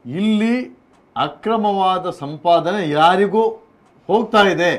ಇಲ್ಲಿ ಅಕ್ರಮವಾದ ಸಂಪಾದನೆ ಯಾರಿಗೂ ಹೋಗ್ತಾ ಇದೆ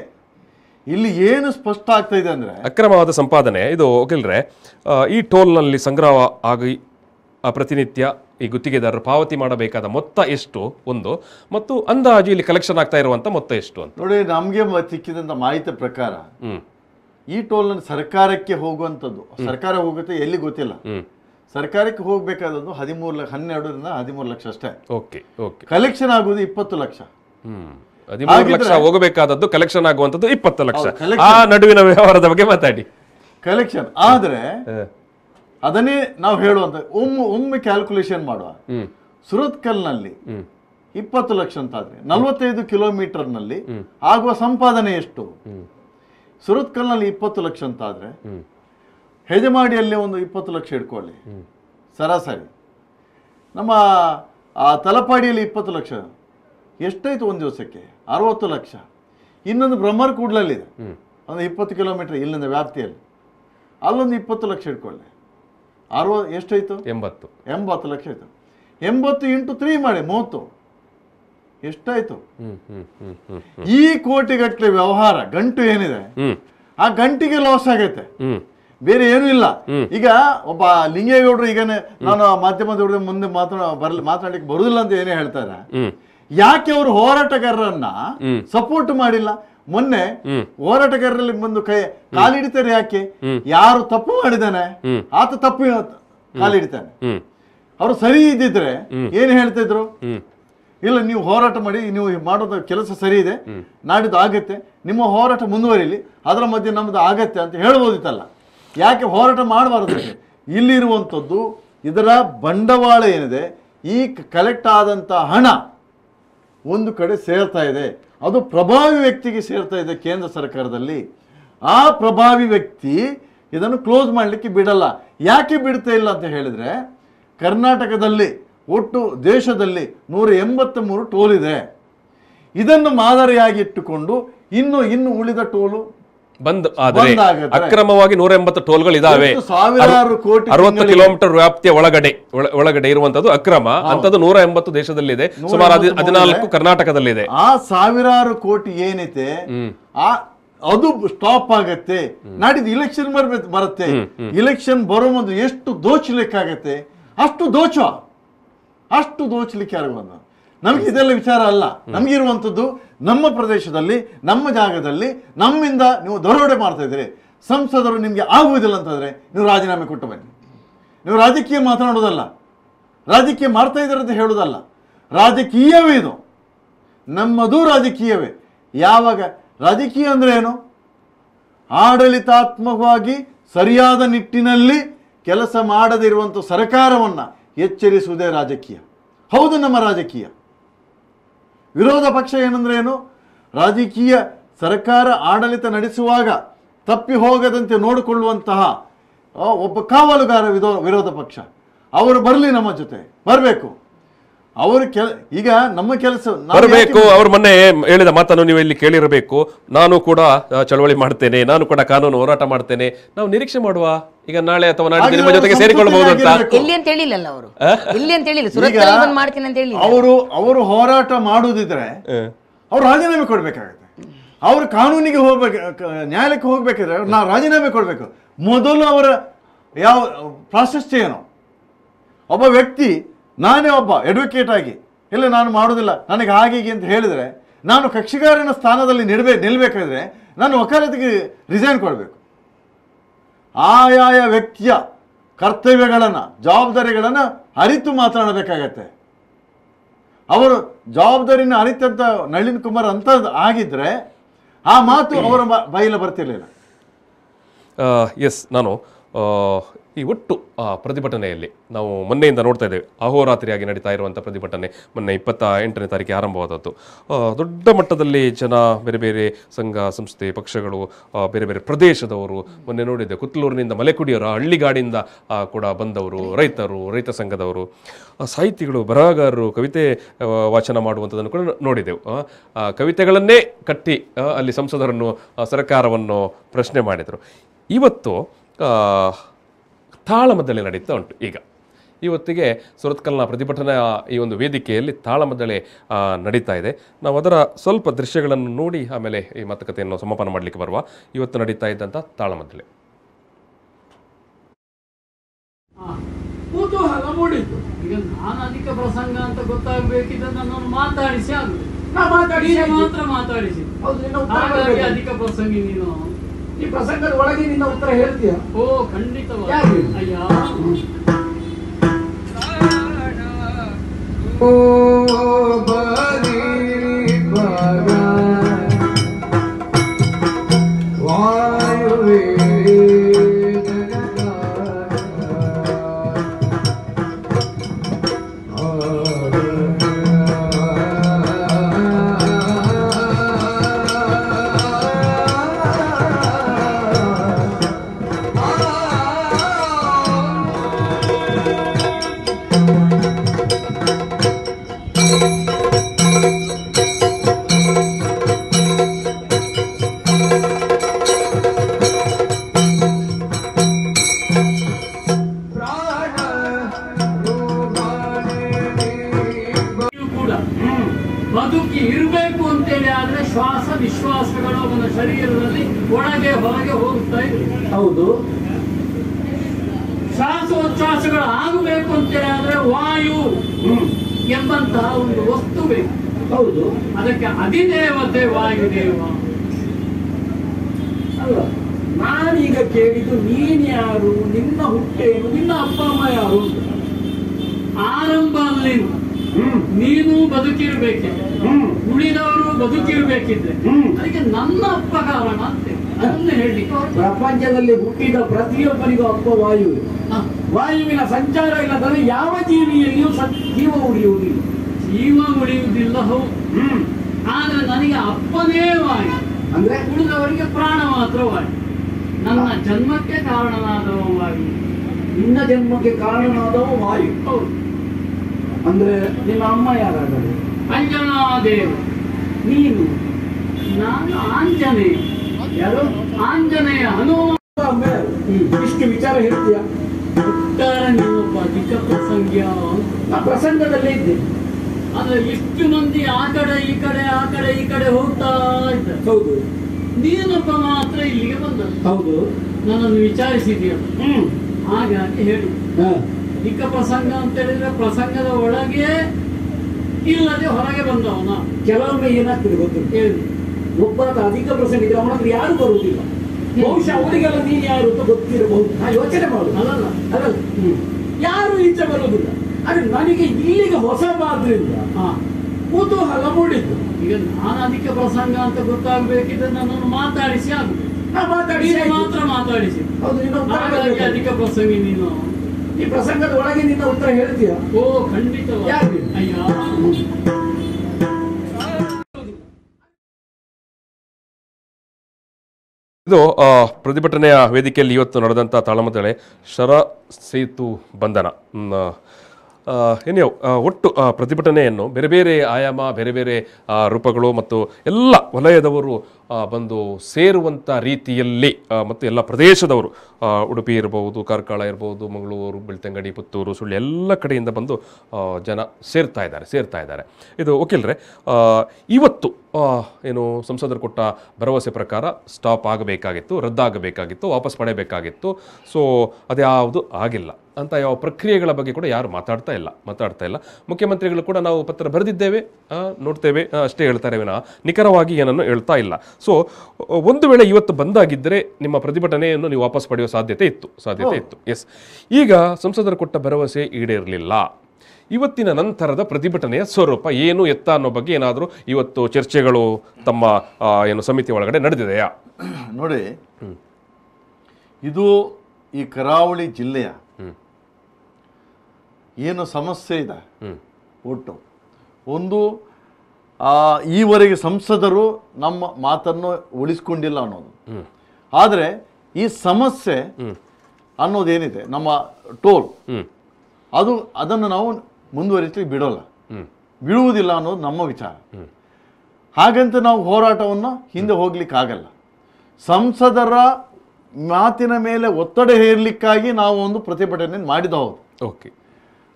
ಇಲ್ಲಿ ಏನು ಸ್ಪಷ್ಟ ಆಗ್ತಾ ಇದೆ ಅಂದ್ರೆ ಅಕ್ರಮವಾದ ಸಂಪಾದನೆ ಇದು ವಕೀಲ್ರೆ ಆ, ಈ ಟೋಲ್ನಲ್ಲಿ ಸಂಗ್ರಹ ಆಗಿ ಆ, ಪ್ರತಿನಿತ್ಯ ಈ ಗುತ್ತಿಗೆದಾರರು ಪಾವತಿ ಮಾಡಬೇಕಾದ ಮೊತ್ತ ಎಷ್ಟು ಒಂದು ಮತ್ತು ಅಂದಾಜು ಇಲ್ಲಿ ಕಲೆಕ್ಷನ್ ಆಗ್ತಾ ಇರುವಂತ ಮೊತ್ತ ಎಷ್ಟು ಅಂತ ನೋಡಿ ನಮಗೆ ಸಿಕ್ಕಿದಂಥ ಮಾಹಿತಿ ಪ್ರಕಾರ ಹ್ಮ್ ಈ ಟೋಲ್ನ ಸರ್ಕಾರಕ್ಕೆ ಹೋಗುವಂಥದ್ದು ಸರ್ಕಾರ ಹೋಗುತ್ತೆ ಎಲ್ಲಿ ಗೊತ್ತಿಲ್ಲ ಹ್ಮ್ ಸರ್ಕಾರಕ್ಕೆ ಹೋಗಬೇಕಾದದ್ದು ಹದಿಮೂರು ಲಕ್ಷ ಹನ್ನೆರಡರಿಂದ ಹದಿಮೂರು ಲಕ್ಷ ಅಷ್ಟೇ ಓಕೆ ಓಕೆ ಕಲೆಕ್ಷನ್ ಆಗುವುದು ಇಪ್ಪತ್ತು ಲಕ್ಷ ಹ್ಮ್ ಹದಿಮೂರು ಲಕ್ಷ ಹೋಗಬೇಕಾದದ್ದು ಕಲೆಕ್ಷನ್ ಆಗುವಂತದ್ದು ಇಪ್ಪತ್ತು ಲಕ್ಷ ಹೌದು, collection. ಆ ನಡುವಿನ ವ್ಯವಹಾರದ ಬಗ್ಗೆ ಮಾತಾಡಿ ಕಲೆಕ್ಷನ್ ಆದರೆ ಹ. ಅದನ್ನೇ ನಾವು ಹೇಳುವಂತ ಒಮ್ಮೆ ಒಮ್ಮೆ ಕ್ಯಾಲ್ಕುಲೇಷನ್ ಮಾಡುವ ಹ್ಮ್ ಸುರತ್ಕಲ್ನಲ್ಲಿ ಹ್ಮ್ ಇಪ್ಪತ್ತು ಲಕ್ಷ ಅಂತ ಆದ್ರೆ ನಲವತ್ತೈದು ಕಿಲೋಮೀಟರ್ನಲ್ಲಿ ಆಗುವ ಸಂಪಾದನೆ ಎಷ್ಟು ಹ್ಮ್ ಸುರತ್ಕಲ್ನಲ್ಲಿ ಇಪ್ಪತ್ತು ಲಕ್ಷ ಅಂತ ಆದ್ರೆ ಹ್ಮ್ ಹೆಜಮಾಡಿಯಲ್ಲಿ ಒಂದು ಇಪ್ಪತ್ತು ಲಕ್ಷ ಇಟ್ಕೊಳ್ಳಿ ಹ್ಮ್. ಸರಾಸರಿ ನಮ್ಮ ಆ ತಲಪಾಡಿಯಲ್ಲಿ ಇಪ್ಪತ್ತು ಲಕ್ಷ ಎಷ್ಟಾಯ್ತು ಒಂದು ದಿವಸಕ್ಕೆ ಅರವತ್ತು ಲಕ್ಷ ಇನ್ನೊಂದು ಬ್ರಹ್ಮರ್ ಕೂಡ್ಲಲ್ಲಿದೆ ಹ್ಮ್ ಒಂದು ಇಪ್ಪತ್ತು ಕಿಲೋಮೀಟರ್ ಇಲ್ಲಿಂದ ವ್ಯಾಪ್ತಿಯಲ್ಲಿ ಅಲ್ಲೊಂದು ಇಪ್ಪತ್ತು ಲಕ್ಷ ಇಟ್ಕೊಳ್ಳಿ ಅರವ ಎಷ್ಟಾಯ್ತು ಎಂಬತ್ತು ಎಂಬತ್ತು ಲಕ್ಷ ಆಯ್ತು ಎಂಬತ್ತು ಇಂಟು ತ್ರೀ ಮಾಡಿ ಮೂವತ್ತು ಎಷ್ಟಾಯ್ತು ಹ್ಮ್ ಹ್ಮ್ ಹ್ಮ್ ಹ್ಮ್ ಈ ಕೋಟಿಗಟ್ಟಲೆ ವ್ಯವಹಾರ ಗಂಟು ಏನಿದೆ ಹ್ಮ್ ಆ ಗಂಟಿಗೆ ಲಾಸ್ ಆಗೈತೆ ಹ್ಮ್ ಬೇರೆ ಏನೂ ಇಲ್ಲ ಈಗ ಒಬ್ಬ ಲಿಂಗೇಗೌಡರು ಈಗ ನಾನು ಮಾಧ್ಯಮದವ್ರ ಮುಂದೆ ಮಾತನಾ ಬರ್ಲಿ ಮಾತಾಡ್ಲಿಕ್ಕೆ ಬರುದಿಲ್ಲ ಅಂತ ಏನೇ ಹೇಳ್ತಾರೆ ಹ್ಮ್ ಯಾಕೆ ಅವರು ಹೋರಾಟಗಾರರನ್ನ ಹ್ಮ್. ಸಪೋರ್ಟ್ ಮಾಡಿಲ್ಲ ಮೊನ್ನೆ ಹ್ಮ್. ಹೋರಾಟಗಾರರಲ್ಲಿ ಬಂದು ಕೈ ಕಾಲಿಡಿತಾರೆ ಯಾಕೆ ಯಾರು ತಪ್ಪು ಮಾಡಿದಾನೆ ಹ್ಮ್. ಆತ ತಪ್ಪು ಕಾಲಿಡಿತಾನೆ ಹ್ಮ್ ಅವರು ಸರಿ ಇದ್ದಿದ್ರೆ ಏನು ಹೇಳ್ತಿದ್ರು ಹ್ಮ್ ಇಲ್ಲ ನೀವು ಹೋರಾಟ ಮಾಡಿ ನೀವು ಮಾಡೋದು ಕೆಲಸ ಸರಿ ಇದೆ ನಾಡಿದ್ದು ಆಗತ್ತೆ ನಿಮ್ಮ ಹೋರಾಟ ಮುಂದುವರಿಲಿ ಅದರ ಮಧ್ಯೆ ನಮ್ದು ಆಗತ್ತೆ ಅಂತ ಹೇಳ್ಬೋದಿತ್ತಲ್ಲ ಯಾಕೆ ಹೋರಾಟ ಮಾಡಬಾರದು ಇಲ್ಲಿರುವಂಥದ್ದು ಇದರ ಬಂಡವಾಳ ಏನಿದೆ ಈ ಕಲೆಕ್ಟ್ ಆದಂಥ ಹಣ ಒಂದು ಕಡೆ ಸೇರ್ತಾ ಇದೆ ಅದು ಪ್ರಭಾವಿ ವ್ಯಕ್ತಿಗೆ ಸೇರ್ತಾ ಇದೆ ಕೇಂದ್ರ ಸರ್ಕಾರದಲ್ಲಿ ಆ ಪ್ರಭಾವಿ ವ್ಯಕ್ತಿ ಇದನ್ನು ಕ್ಲೋಸ್ ಮಾಡಲಿಕ್ಕೆ ಬಿಡಲ್ಲ ಯಾಕೆ ಬಿಡ್ತಾ ಇಲ್ಲ ಅಂತ ಹೇಳಿದ್ರೆ ಕರ್ನಾಟಕದಲ್ಲಿ ಒಟ್ಟು ದೇಶದಲ್ಲಿ ನೂರ ಎಂಬತ್ತ ಮೂರು ಟೋಲ್ ಇದೆ ಇದನ್ನು ಮಾದರಿಯಾಗಿ ಇಟ್ಟುಕೊಂಡು ಇನ್ನು ಇನ್ನು ಉಳಿದ ಟೋಲು ಬಂದ್ ಆದ್ರೆ ಬಂದ್ ಆಗಿದ್ರೆ ಅಕ್ರಮವಾಗಿ ನೂರ ಎಂಬತ್ತು ಟೋಲ್ಗಳು ಇದಾವೆ ಎಷ್ಟು ಸಾವಿರಾರು ಕೋಟಿ ಅರವತ್ತು ತಿಂಗಳಿಗೆ- ಕಿಲೋಮೀಟರ್ ವ್ಯಾಪ್ತಿಯ ಒಳಗಡೆ ಒಳ- ಒಳಗಡೆ ಇರುವಂತದ್ದು ಅಕ್ರಮ ಅಂತದ್ದು ನೂರ ಎಂಬತ್ತು ದೇಶದಲ್ಲಿದೆ ಸುಮಾರು ಹದಿ- ಹದಿನಾಲ್ಕು ಕರ್ನಾಟಕದಲ್ಲಿದೆ ಆ ಸಾವಿರಾರು ಕೋಟಿ ಏನೈತೆ ಆ ಅದು ಸ್ಟಾಪ್ ಆಗತ್ತೆ ನಾಡಿದ್ದು ಇಲೆಕ್ಷನ್ ಬರುತ್ತೆ ಇಲೆಕ್ಷನ್ ಬರೋ ಮೊದಲು ಎಷ್ಟು ದೋಚಲಿಕ್ಕಾಗತ್ತೆ ಅಷ್ಟು ದೋಚುವ ಅಷ್ಟು ದೋಚಲಿಕ್ಕೆ ಯಾರು ಬಂದ ನಮ್ಗೆ ಇದೆಲ್ಲ ವಿಚಾರ ಅಲ್ಲ ನಮಗಿರುವಂಥದ್ದು ನಮ್ಮ ಪ್ರದೇಶದಲ್ಲಿ ನಮ್ಮ ಜಾಗದಲ್ಲಿ ನಮ್ಮಿಂದ ನೀವು ದರೋಡೆ ಮಾಡ್ತಾ ಇದ್ದೀರಿ ಸಂಸದರು ನಿಮಗೆ ಆಗುವುದಿಲ್ಲ ಅಂತಂದ್ರೆ ನೀವು ರಾಜೀನಾಮೆ ಕೊಟ್ಟು ಬನ್ನಿ ನೀವು ರಾಜಕೀಯ ಮಾತನಾಡೋದಲ್ಲ ರಾಜಕೀಯ ಮಾಡ್ತಾ ಇದ್ದಾರೆ ಅಂತ ಹೇಳೋದಲ್ಲ ರಾಜಕೀಯವೇ ಇದು ನಮ್ಮದು ರಾಜಕೀಯವೇ ಯಾವಾಗ ರಾಜಕೀಯ ಅಂದ್ರೆ ಏನು ಆಡಳಿತಾತ್ಮಕವಾಗಿ ಸರಿಯಾದ ನಿಟ್ಟಿನಲ್ಲಿ ಕೆಲಸ ಮಾಡದಿರುವಂಥ ಸರ್ಕಾರವನ್ನು ಎಚ್ಚರಿಸುವುದೇ ರಾಜಕೀಯ ಹೌದು ನಮ್ಮ ರಾಜಕೀಯ ವಿರೋಧ ಪಕ್ಷ ಏನಂದ್ರೆ ಏನು ರಾಜಕೀಯ ಸರ್ಕಾರ ಆಡಳಿತ ನಡೆಸುವಾಗ ತಪ್ಪಿ ಹೋಗದಂತೆ ನೋಡಿಕೊಳ್ಳುವಂತಹ ಆ, ಒಬ್ಬ ಕಾವಲುಗಾರ ವಿರೋ ವಿರೋಧ ಪಕ್ಷ ಅವರು ಬರಲಿ ನಮ್ಮ ಜೊತೆ ಬರಬೇಕು ಅವರು ಕೆಲ ಈಗ ನಮ್ಮ ಕೆಲಸ ನಾವು ಬರಬೇಕು ಅವರು ಮೊನ್ನೆ ಹೇಳಿದ ಮಾತನ್ನು ನೀವು ಇಲ್ಲಿ ಕೇಳಿರಬೇಕು ನಾನು ಕೂಡ ಆ, ಚಳವಳಿ ಮಾಡ್ತೇನೆ ನಾನು ಕೂಡ ಕಾನೂನು ಹೋರಾಟ ಮಾಡ್ತೇನೆ ನಾವು ನಿರೀಕ್ಷೆ ಮಾಡುವ ಈಗ ನಾಳೆ ಅಥವಾ ನಾಳೆ ನಿಮ್ಮ ಜೊತೆಗೆ ಹಾಗೆ ಸೇರಿಕೊಳ್ಳಬಹುದು ಅಂತ ಸಂಸತ್ತಿನಾಗಿರ್ಬೇಕು. ಇಲ್ಲಿ ಅಂತ ಹೇಳಿಲ್ಲಲ್ಲ ಅವರು ಇಲ್ಲಿ ಅಂತ ಹೇಳಿಲ್ಲ ಸುರತ್ಕಲ್ ಬಂದ್ ಮಾಡ್ತೀನಿ ಅಂತ ಹೇಳಿಲ್ಲ ಅವರು ಅವರು ಹೋರಾಟ ಮಾಡುವುದಿದ್ರೆ ಅವ್ರು ರಾಜೀನಾಮೆ ಕೊಡ್ಬೇಕಾಗತ್ತೆ ಅವರು ಕಾನೂನಿಗೆ ಹೋಗ್ಬೇಕು ಕ- ನ್ಯಾಯಾಲಯಕ್ಕೆ ಹೋಗ್ಬೇಕಾದ್ರೆ ನಾವು ರಾಜೀನಾಮೆ ಕೊಡಬೇಕು ಮೊದಲು ಅವರ ಯಾವ ಪ್ರಾಶಸ್ತ್ಯ ಏನು ಒಬ್ಬ ವ್ಯಕ್ತಿ ನಾನೇ ಒಬ್ಬ ಅಡ್ವೊಕೇಟ್ ಆಗಿ ಇಲ್ಲ ನಾನು ಮಾಡೋದಿಲ್ಲ ನನಗೆ ಹಾಗೆ ಹೀಗೆ ಅಂತ ಹೇಳಿದರೆ ನಾನು ಕಕ್ಷಿಗಾರನ ಸ್ಥಾನದಲ್ಲಿ ನಿಲ್ಬೇ ನಿಲ್ಬೇಕಾದ್ರೆ ನಾನು ವಕಾಲತಿಗೆ ರಿಸೈನ್ ಕೊಡಬೇಕು ಆಯಾಯ ವ್ಯಕ್ತಿಯ ಕರ್ತವ್ಯಗಳನ್ನು ಜವಾಬ್ದಾರಿಗಳನ್ನು ಅರಿತು ಮಾತನಾಡಬೇಕಾಗತ್ತೆ ಅವರು ಜವಾಬ್ದಾರಿನ ಅರಿತಂತ ನಳಿನ್ ಕುಮಾರ್ ಅಂತ ಆಗಿದ್ರೆ ಆ ಮಾತು ಅವರ ಬ- ಬಾಯಿಲ ಬರ್ತಿರ್ಲಿಲ್ಲ ಎಸ್ ನಾನು ಆ, ಈ ಒಟ್ಟು ಆ, ಪ್ರತಿಭಟನೆಯಲ್ಲಿ ನಾವು ಮೊನ್ನೆಯಿಂದ ನೋಡ್ತಾ ಇದ್ದೇವೆ ಅಹೋರಾತ್ರಿಯಾಗಿ ನಡೀತಾ ಇರುವಂಥ ಪ್ರತಿಭಟನೆ ಮೊನ್ನೆ ಇಪ್ಪತ್ತ ಎಂಟನೇ ತಾರೀಕಿಗೆ ಆರಂಭವಾದದ್ದು ಆ, ದೊಡ್ಡ ಮಟ್ಟದಲ್ಲಿ ಜನ ಬೇರೆ ಬೇರೆ ಸಂಘ ಸಂಸ್ಥೆ ಪಕ್ಷಗಳು ಆ, ಬೇರೆ ಬೇರೆ ಪ್ರದೇಶದವರು ಮೊನ್ನೆ ನೋಡಿದ್ದೆ ಕುತ್ತಲೂರಿನಿಂದ ಮಲೆಕುಡಿಯವರು ಹಳ್ಳಿಗಾಡಿಂದ ಆ, ಕೂಡ ಬಂದವರು ರೈತರು ರೈತ ಸಂಘದವರು ಆ, ಸಾಹಿತಿಗಳು ಬರಹಗಾರರು ಕವಿತೆ ಆ, ವಾಚನ ಮಾಡುವಂಥದ್ದನ್ನು ಕೂಡ ನೋಡಿದೆವು ಆ, ಆ, ಕವಿತೆಗಳನ್ನೇ ಕಟ್ಟಿ ಆ, ಅಲ್ಲಿ ಸಂಸದರನ್ನು ಆ, ಸರ್ಕಾರವನ್ನು ಪ್ರಶ್ನೆ ಮಾಡಿದರು ಇವತ್ತು ಆ, ತಾಳಮದ್ದಲೆ ನಡೀತಾ ಉಂಟು ಈಗ ಇವತ್ತಿಗೆ ಸುರತ್ಕಲ್ನ ಪ್ರತಿಭಟನಾ ಈ ಒಂದು ವೇದಿಕೆಯಲ್ಲಿ ತಾಳಮದ್ದಳೆ ಆ, ನಡೀತಾ ಇದೆ ನಾವು ಅದರ ಸ್ವಲ್ಪ ದೃಶ್ಯಗಳನ್ನು ನೋಡಿ ಆಮೇಲೆ ಈ ಮಾತುಕತೆಯನ್ನು ಸಮಾಪನ ಮಾಡಲಿಕ್ಕೆ ಬರುವ ಇವತ್ತು ನಡೀತಾ ಇದ್ದಂಥ ತಾಳಮದ್ದಳೆ ಕುತೂಹಲ ಮೂಡಿತು ಈಗ ನಾನು ಅಧಿಕ ಪ್ರಸಂಗ ಅಂತ ಗೊತ್ತಾಗಬೇಕಿದ್ರೆ ನನ್ನನ್ನು ಮಾತಾಡಿಸಿ ಆಗುದು ನಾ ಮಾತಾಡಿಸಿ ನೀನು ಆಯ್ತು. ಮಾತ್ರ ಮಾತಾಡಿಸಿ ಹೌದು ನಿನ್ನ ಉತ್ತರ ಹಾಗಾಗಿ ಬರ್ಬೇಕು. ಅಧಿಕ ಪ್ರಸಂಗಿ ನೀನು ಈ ಪ್ರಸಂಗದ ಒಳಗೆ ನಿನ್ನ ಉತ್ತರ ಹೇಳ್ತೀಯ ಓ ಖಂಡಿತವಾಗಿ ಯಾಕೆ? ಅಯ್ಯ ಓ ಬಲಿ ಭಗ ವಾಯುವೇ ಪ್ರಾಣ ನೀವು ಕೂಡ ಬದುಕಿ ಇರಬೇಕು ಅಂತೇಳಿ ಆದ್ರೆ ಶ್ವಾಸ ವಿಶ್ವಾಸಗಳು ಅವನ ಶರೀರದಲ್ಲಿ ಒಳಗೆ ಹೊರಗೆ ಹೋಗ್ತಾ ಇದೆ ಹೌದು ಶ್ವಾಸೋಚ್ಛ್ವಾಸಗಳು ಆಗಬೇಕು ಅಂತೇಳಿ ಆದ್ರೆ ವಾಯು ಎಂಬಂತಹ ಒಂದು ವಸ್ತು ಬೇಕು ಹೌದು ಅದಕ್ಕೆ ಅಧಿದೇವತೆ ವಾಯುದೇವ ಅಲ್ಲ ನಾನೀಗ ಕೇಳಿದ್ದು ನೀನ್ ಯಾರು ನಿನ್ನ ಹುಟ್ಟೇನು ನಿನ್ನ ಅಪ್ಪ ಅಮ್ಮ ಯಾರು ಅಂತ. ಆರಂಭ ಅಲ್ಲಿಂದ ಹ್ಮ್ ನೀನು ಬದುಕಿರ್ಬೇಕಿದೆ ಹ್ಮ್ ಉಳಿದವರು ಬದುಕಿರ್ಬೇಕಿದ್ರೆ ಹ್ಮ್. ಅದಕ್ಕೆ ನನ್ನ ಅಪ್ಪ ಕಾರಣ ಅಂತೆ ಅದನ್ನು ಹೇಳಲಿಕ್ಕೆ ಹೊರಟು. ಪ್ರಪಂಚದಲ್ಲಿ ಹುಟ್ಟಿದ ಪ್ರತಿಯೊಬ್ಬರಿಗೂ ಅಪ್ಪ ವಾಯು ಹ. ವಾಯುವಿನ ಸಂಚಾರ ಇಲ್ಲದರೆ ಯಾವ ಜೀವಿಯಲ್ಲಿಯೂ ಸ- ಜೀವ ಉಳಿಯುವುದಿಲ್ಲ ಜೀವ ಉಳಿಯುವುದಿಲ್ಲ ಹೌದು ಹ್ಮ್ ಆದ್ರೆ ನನಗೆ ಅಪ್ಪನೇ ವಾಯು ಅಂದ್ರೆ ಉಳಿದವರಿಗೆ ಪ್ರಾಣ ಮಾತ್ರ ವಾಯು ನನ್ನ ಜನ್ಮಕ್ಕೆ ಕಾರಣನಾದವ ವಾಯು ನಿನ್ನ ಜನ್ಮಕ್ಕೆ ಕಾರಣನಾದವ ವಾಯು ಹೌದು ಅಂದ್ರೆ ನಿಮ್ಮ ಅಮ್ಮ ಯಾರಾಗಲು ಅಂಜನಾದೇವ ನೀನು ನಾನು ಆಂಜನೇಯ ಯಾರು ಆಂಜನೇಯ ಹನುಮ ಅಮ್ಮ ಯಾರು? ಇಷ್ಟು ವಿಚಾರ ಹೇಳ್ತೀಯ ಒಟ್ಟಾರೆ ನೀನೊಬ್ಬ ಅಧಿಕ ಪ್ರಸಂಗ್ಯ ನಾ ಪ್ರಸಂಗದಲ್ಲೇ ಇದ್ದೆ ಆದ್ರೆ ಇಷ್ಟು ಮಂದಿ ಆ ಕಡೆ ಈ ಕಡೆ ಆ ಕಡೆ ಈ ಕಡೆ ಹೋಗ್ತಾ ಇದ್ದಾರೆ ಹೌದು ನೀನೊಬ್ಬ ಮಾತ್ರ ಇಲ್ಲಿಗೆ ಬಂದದ್ದು ಹೌದು ನನ್ನನ್ನು ವಿಚಾರಿಸಿದೀಯ ಹ್ಮ್ ಹಾಗಾಗಿ ಹೇಳಿ ಹಾ. ಅಧಿಕ ಪ್ರಸಂಗ ಅಂತ ಹೇಳಿದ್ರೆ ಪ್ರಸಂಗದ ಒಳಗೆ ಇಲ್ಲದೆ ಹೊರಗೆ ಬಂದವನ ಕೆಲವೊಮ್ಮೆ ಏನಾಗ್ತದೆ ಗೊತ್ತುಂಟು ಹೇಳಿ ಒಬ್ಬ ಅಧಿಕ ಪ್ರಸಂಗ ಇದ್ರೆ ಅವನ ಹತ್ರ ಯಾರು ಬರುವುದಿಲ್ಲ ಬಹುಶಃ ಅವರಿಗೆಲ್ಲ ನೀನು ಯಾರು ಅಂತ ಗೊತ್ತಿರಬಹುದು ನಾ ಯೋಚನೆ ಮಾಡು ಅಲ್ಲಲ್ಲ ಅದಲ್ಲ ಯಾರು ಈಚೆ ಬರುವುದಿಲ್ಲ ಆದ್ರೆ ನನಗೆ ಇಲ್ಲಿಗೆ ಹೊಸಬಾದ್ರಿಂದ ಹಾ ಕುತೂಹಲ ಮೂಡಿದ್ದು ಈಗ ನಾನು ಅಧಿಕ ಪ್ರಸಂಗ ಅಂತ ಗೊತ್ತಾಗಬೇಕಿದ್ರೆ ನನ್ನನ್ನು ಮಾತಾಡಿಸಿ ಆಗುದು ನಾ ಮಾತಾಡಿ ನೀನು ಆಯ್ತು. ಮಾತ್ರ ಮಾತಾಡಿಸಿ ಹೌದು ನಿನ್ನ ಉತ್ತರ ಹಾಗಾಗಿ ಬರ್ಬೇಕು. ಅಧಿಕ ಪ್ರಸಂಗಿ ನೀನು ಈ ಪ್ರಸಂಗದ ಒಳಗೆ ನಿನ್ನ ಉತ್ತರ ಹೇಳ್ತೀಯ ಓ ಖಂಡಿತವಾಗಿ ಯಾಕೆ? ಅಯ್ಯ ಇದು ಆ, ಪ್ರತಿಭಟನೆಯ ವೇದಿಕೆಯಲ್ಲಿ ಇವತ್ತು ನಡೆದಂಥ ತಾಳಮದ್ದಳೆ ಶರ ಸೇತು ಬಂಧನ ಮ್, ಆ, ಏನ್ಯೋ ಆ, ಒಟ್ಟು ಆ, ಪ್ರತಿಭಟನೆಯನ್ನು ಬೇರೆ ಬೇರೆ ಆಯಾಮ ಬೇರೆ ಬೇರೆ ಆ, ರೂಪಗಳು ಮತ್ತು ಎಲ್ಲ ವಲಯದವರು ಆ, ಬಂದು ಸೇರುವಂಥ ರೀತಿಯಲ್ಲಿ ಆ, ಮತ್ತು ಎಲ್ಲ ಪ್ರದೇಶದವರು ಆ, ಉಡುಪಿ ಇರಬಹುದು ಕಾರ್ಕಳ ಇರಬಹುದು ಮಂಗಳೂರು ಬೆಳ್ತಂಗಡಿ ಪುತ್ತೂರು ಸುಳ್ಳು ಎಲ್ಲ ಕಡೆಯಿಂದ ಬಂದು ಆ, ಜನ ಸೇರ್ತಾ ಇದ್ದಾರೆ ಸೇರ್ತಾ ಇದ್ದಾರೆ ಇದು ವಕೀಲರೆ ಆ, ಇವತ್ತು ಆ, ಏನು ಸಂಸದರು ಕೊಟ್ಟ ಭರವಸೆ ಪ್ರಕಾರ ಸ್ಟಾಪ್ ಆಗಬೇಕಾಗಿತ್ತು ರದ್ದಾಗಬೇಕಾಗಿತ್ತು ವಾಪಸ್ ಪಡೆಯಬೇಕಾಗಿತ್ತು ಸೊ ಅದ್ಯಾವುದು ಆಗಿಲ್ಲ ಅಂತ ಯಾವ ಪ್ರಕ್ರಿಯೆಗಳ ಬಗ್ಗೆ ಕೂಡ ಯಾರು ಮಾತಾಡ್ತಾ ಇಲ್ಲ ಮಾತಾಡ್ತಾ ಇಲ್ಲ ಮುಖ್ಯಮಂತ್ರಿಗಳು ಕೂಡ ನಾವು ಪತ್ರ ಬರೆದಿದ್ದೇವೆ ಆ, ನೋಡ್ತೇವೆ ಆ, ಅಷ್ಟೇ ಹೇಳ್ತಾರೆ ವಿನ ನಿಖರವಾಗಿ ಏನನ್ನು ಹೇಳ್ತಾ ಇಲ್ಲ ಸೊ ಒಂದು ವೇಳೆ ಇವತ್ತು ಬಂದಾಗಿದ್ದರೆ ನಿಮ್ಮ ಪ್ರತಿಭಟನೆಯನ್ನು ನೀವು ವಾಪಸ್ ಪಡೆಯುವ ಸಾಧ್ಯತೆ ಇತ್ತು ಸಾಧ್ಯತೆ ಇತ್ತು ಎಸ್ ಈಗ ಸಂಸದರು ಕೊಟ್ಟ ಭರವಸೆ ಈಡೇರಲಿಲ್ಲ ಇವತ್ತಿನ ನಂತರದ ಪ್ರತಿಭಟನೆಯ ಸ್ವರೂಪ ಏನು ಎತ್ತ ಅನ್ನೋ ಬಗ್ಗೆ ಏನಾದರೂ ಇವತ್ತು ಚರ್ಚೆಗಳು ತಮ್ಮ ಆ, ಏನು ಸಮಿತಿ ಒಳಗಡೆ ನಡೆದಿದೆಯಾ ನೋಡಿ ಇದು ಈ ಕರಾವಳಿ ಜಿಲ್ಲೆಯ ಹ್ಮ್. ಏನು ಸಮಸ್ಯೆ ಇದೆ ಹ್ಮ್. ಒಟ್ಟು ಒಂದು ಆ, ಈವರೆಗೆ ಸಂಸದರು ನಮ್ಮ ಮಾತನ್ನು ಉಳಿಸ್ಕೊಂಡಿಲ್ಲ ಅನ್ನೋದು ಹ್ಮ್. ಆದರೆ ಈ ಸಮಸ್ಯೆ ಅನ್ನೋದೇನಿದೆ ನಮ್ಮ ಟೋಲ್ ಹ್ಮ್ ಅದು ಅದನ್ನು ನಾವು ಮುಂದುವರಿಸಲಿಕ್ಕೆ ಬಿಡೋಲ್ಲ ಹ್ಮ್ ಬಿಡುವುದಿಲ್ಲ ಅನ್ನೋದು ನಮ್ಮ ವಿಚಾರ ಹಾಗಂತ ನಾವು ಹೋರಾಟವನ್ನು ಹಿಂದೆ ಹೋಗ್ಲಿಕ್ಕಾಗಲ್ಲ ಸಂಸದರ ಮಾತಿನ ಮೇಲೆ ಒತ್ತಡ ಹೇರಲಿಕ್ಕಾಗಿ ನಾವು ಒಂದು ಪ್ರತಿಭಟನೆ ಮಾಡಿದ ಹೌದು ಓಕೆ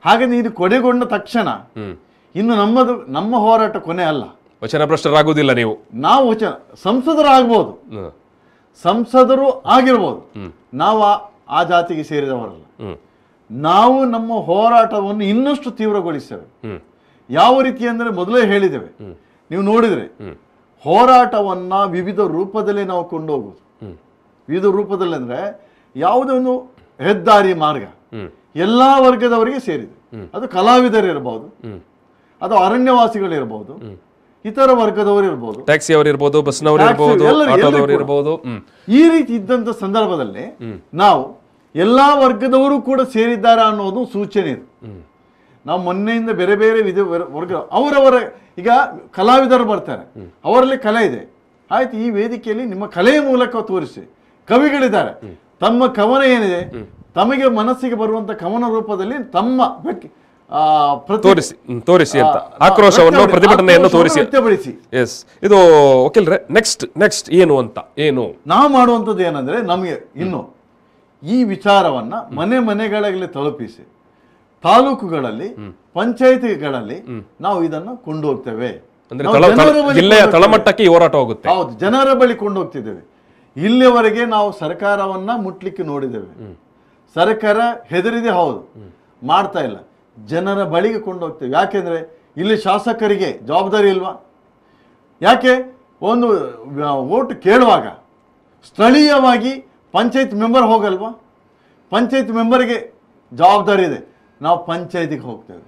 ಹಾಗೆ ನೀನು ಕೊನೆಗೊಂಡ ತಕ್ಷಣ ಹ್ಮ್ ಇನ್ನು ನಮ್ಮದು ನಮ್ಮ ಹೋರಾಟ ಕೊನೆ ಅಲ್ಲ ವಚನ ಭ್ರಷ್ಟರಾಗುವುದಿಲ್ಲ ನೀವು ನಾವು ವಚನ ಸಂಸದರಾಗ್ಬೋದು ಹ್ಮ್ ಸಂಸದರು ಆಗಿರ್ಬೋದು ಹ್ಮ್. ನಾವು ಆ- ಆ ಜಾತಿಗೆ ಸೇರಿದವರಲ್ಲ ಹ್ಮ್ ನಾವು ನಮ್ಮ ಹೋರಾಟವನ್ನು ಇನ್ನಷ್ಟು ತೀವ್ರಗೊಳಿಸ್ತೇವೆ ಹ್ಮ್ ಯಾವ ರೀತಿ ಅಂದರೆ ಮೊದಲೇ ಹೇಳಿದ್ದೇವೆ ನೀವು ನೋಡಿದರೆ ಹ್ಮ್. ಹೋರಾಟವನ್ನ ವಿವಿಧ ರೂಪದಲ್ಲಿ ನಾವು ಕೊಂಡೋಗುವುದು ಹ್ಮ್ ವಿವಿಧ ರೂಪದಲ್ಲಿ ಅಂದರೆ ಯಾವುದೇ ಒಂದು ಹೆದ್ದಾರಿ ಮಾರ್ಗ ಹ್ಮ್ ಎಲ್ಲ ವರ್ಗದವರಿಗೆ ಸೇರಿದೆ ಅದು ಕಲಾವಿದರಿರ್ಬೋದು ಹ್ಮ್ ಅದು ಅರಣ್ಯವಾಸಿಗಳಿರ್ಬೋದು ಇತರ ವರ್ಗದವರು ಇರ್ಬೋದು ಟ್ಯಾಕ್ಸಿ ಅವರು ಇರ್ಬೋದು ಬಸ್ನವರು Taxi ಇರ್ಬೋದು ಎಲ್ಲರೂ- ಎಲ್ಲರೂ ಆಟೋದವರು ಕೂಡ. ಇರ್ಬೋದು ಹ್ಮ್ ಈ ರೀತಿ ಇದ್ದಂಥ ಸಂದರ್ಭದಲ್ಲಿ ನಾವು ಎಲ್ಲಾ ವರ್ಗದವರು ಕೂಡ ಸೇರಿದ್ದಾರೆ ಅನ್ನೋದು ಸೂಚನೆ ಇದು ನಾವು ಮೊನ್ನೆಯಿಂದ ಬೇರೆ ಬೇರೆ ವಿಧ ವರ್- ವರ್ಗ ಅವರವರ ಈಗ ಕಲಾವಿದರು ಬರ್ತಾರೆ ಅವರಲ್ಲಿ ಕಲೆ ಇದೆ ಆಯ್ತು ಈ ವೇದಿಕೆಯಲ್ಲಿ ನಿಮ್ಮ ಕಲೆಯ ಮೂಲಕ ತೋರಿಸಿ ಕವಿಗಳಿದ್ದಾರೆ ತಮ್ಮ ಕವನ ಏನಿದೆ ತಮಗೆ ಮನಸ್ಸಿಗೆ ಬರುವಂತ ಕವನ ರೂಪದಲ್ಲಿ ತಮ್ಮ ವ್ಯಕ್ತಿ- ಆ, ಪ್ರತಿ- ತೋರಿಸಿ ಹ್ಮ್, ತೋರಿಸಿ ಅಂತ ಆ, ಆಕ್ರೋಶವನ್ನು ವ್ಯಕ್ತಪಡಿ- ಪ್ರತಿಭಟನೆಯನ್ನು ಆಕ್ರೋಶವನ್ನು ತೋರಿಸಿ ವ್ಯಕ್ತಪಡಿಸಿ ಎಸ್ ಇದು ವಕೀಲ್ರೆ ನೆಕ್ಸ್ಟ್ ನೆಕ್ಸ್ಟ್ ಏನು ಅಂತ ಏನು ನಾವು ಮಾಡುವಂಥದ್ದು ಏನಂದ್ರೆ ನಮಗೆ ಇನ್ನು ಈ ವಿಚಾರವನ್ನ ಮನೆ ಮನೆಗಳಲ್ಲಿ ತಲುಪಿಸಿ ತಾಲೂಕುಗಳಲ್ಲಿ ಪಂಚಾಯಿತಿಗಳಲ್ಲಿ ನಾವು ಇದನ್ನ ಕೊಂಡು ಹೋಗ್ತೇವೆ ಅಂದ್ರೆ ನಾವು ತಳ- ತಳ- ಜನರ ಬಳಿ ಜಿಲ್ಲೆಯ ಕೊಂಡು ತಳಮಟ್ಟಕ್ಕೆ ಈ ಹೋರಾಟ ಹೋಗುತ್ತೆ ಹೌದು ಜನರ ಬಳಿ ಕೊಂಡು ಹೋಗ್ತಿದ್ದೇವೆ ಇಲ್ಲಿಯವರೆಗೆ ನಾವು ಸರ್ಕಾರವನ್ನ ಮುಟ್ಲಿಕ್ಕೆ ನೋಡಿದ್ದೇವೆ ಸರ್ಕಾರ ಹೆದರಿದೆ ಹೌದು ಮಾಡ್ತಾ ಇಲ್ಲ ಜನರ ಬಳಿಗೆ ಕೊಂಡು ಹೋಗ್ತೇವೆ ಯಾಕೆಂದ್ರೆ ಇಲ್ಲಿ ಶಾಸಕರಿಗೆ ಜವಾಬ್ದಾರಿ ಇಲ್ವಾ ಯಾಕೆ ಒಂದು ಓಟ್ ಕೇಳುವಾಗ ಸ್ಥಳೀಯವಾಗಿ ಪಂಚಾಯತ್ ಮೆಂಬರ್ ಹೋಗಲ್ವಾ ಪಂಚಾಯತ್ ಮೆಂಬರ್ಗೆ ಜವಾಬ್ದಾರಿ ಇದೆ ನಾವು ಪಂಚಾಯತಿಗೆ ಹೋಗ್ತೇವೆ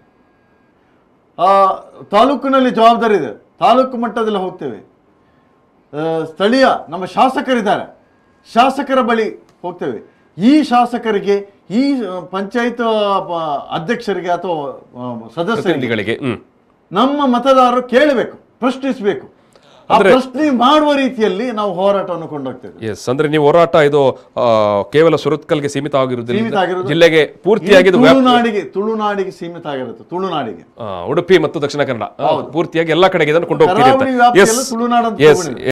ಆ, ತಾಲೂಕಿನಲ್ಲಿ ಜವಾಬ್ದಾರಿ ಇದೆ ತಾಲೂಕು ಮಟ್ಟದಲ್ಲಿ ಹೋಗ್ತೇವೆ ಆ, ಸ್ಥಳೀಯ ನಮ್ಮ ಶಾಸಕರಿದ್ದಾರೆ ಶಾಸಕರ ಬಳಿ ಹೋಗ್ತೇವೆ ಈ ಶಾಸಕರಿಗೆ ಈ ಪಂಚಾಯತ್ ಅಧ್ಯಕ್ಷರಿಗೆ ಅಥವಾ ಆ, ಸದಸ್ಯರಿಗೆ ಪ್ರತಿನಿಧಿಗಳಿಗೆ ಹ್ಮ್ ನಮ್ಮ ಮತದಾರರು ಕೇಳಬೇಕು ಪ್ರಶ್ನಿಸಬೇಕು ಆ ಅಂದ್ರೆ- ಪ್ರಶ್ನೆ ಮಾಡುವ ರೀತಿಯಲ್ಲಿ ನಾವು ಹೋರಾಟವನ್ನು ಕೊಂಡೋಗ್ತೇವೆ ಎಸ್ ಅಂದ್ರೆ ನೀವು ಹೋರಾಟ ಇದು ಆ, ಕೇವಲ ಸುರತ್ಕಲ್ಗೆ ಸೀಮಿತ ಸೀಮಿತ ಆಗಿರುವುದಿಲ್ಲ ಆಗಿರೋದು ಜಿಲ್ಲೆಗೆ ಪೂರ್ತಿಯಾಗಿ ಇದು ವ್ಯಾಪ್- ತುಳುನಾಡಿಗೆ ತುಳುನಾಡಿಗೆ ಸೀಮಿತ ಆಗಿರುತ್ತೆ ತುಳುನಾಡಿಗೆ ಆ, ಉಡುಪಿ ಮತ್ತು ದಕ್ಷಿಣ ಕನ್ನಡ ಆ, ಪೂರ್ತಿಯಾಗಿ ಎಲ್ಲಾ ಕಡೆಗೆ ಇದನ್ನು ಕೊಂಡು ಹೋಗ್ತೀರಿ ಕರಾವಳಿ ವ್ಯಾಪ್ತಿಯೆಲ್ಲ ಅಂತ ತುಳುನಾಡು ಅಂತ ಎಸ್ ತಗೊಂಡಿದೆ.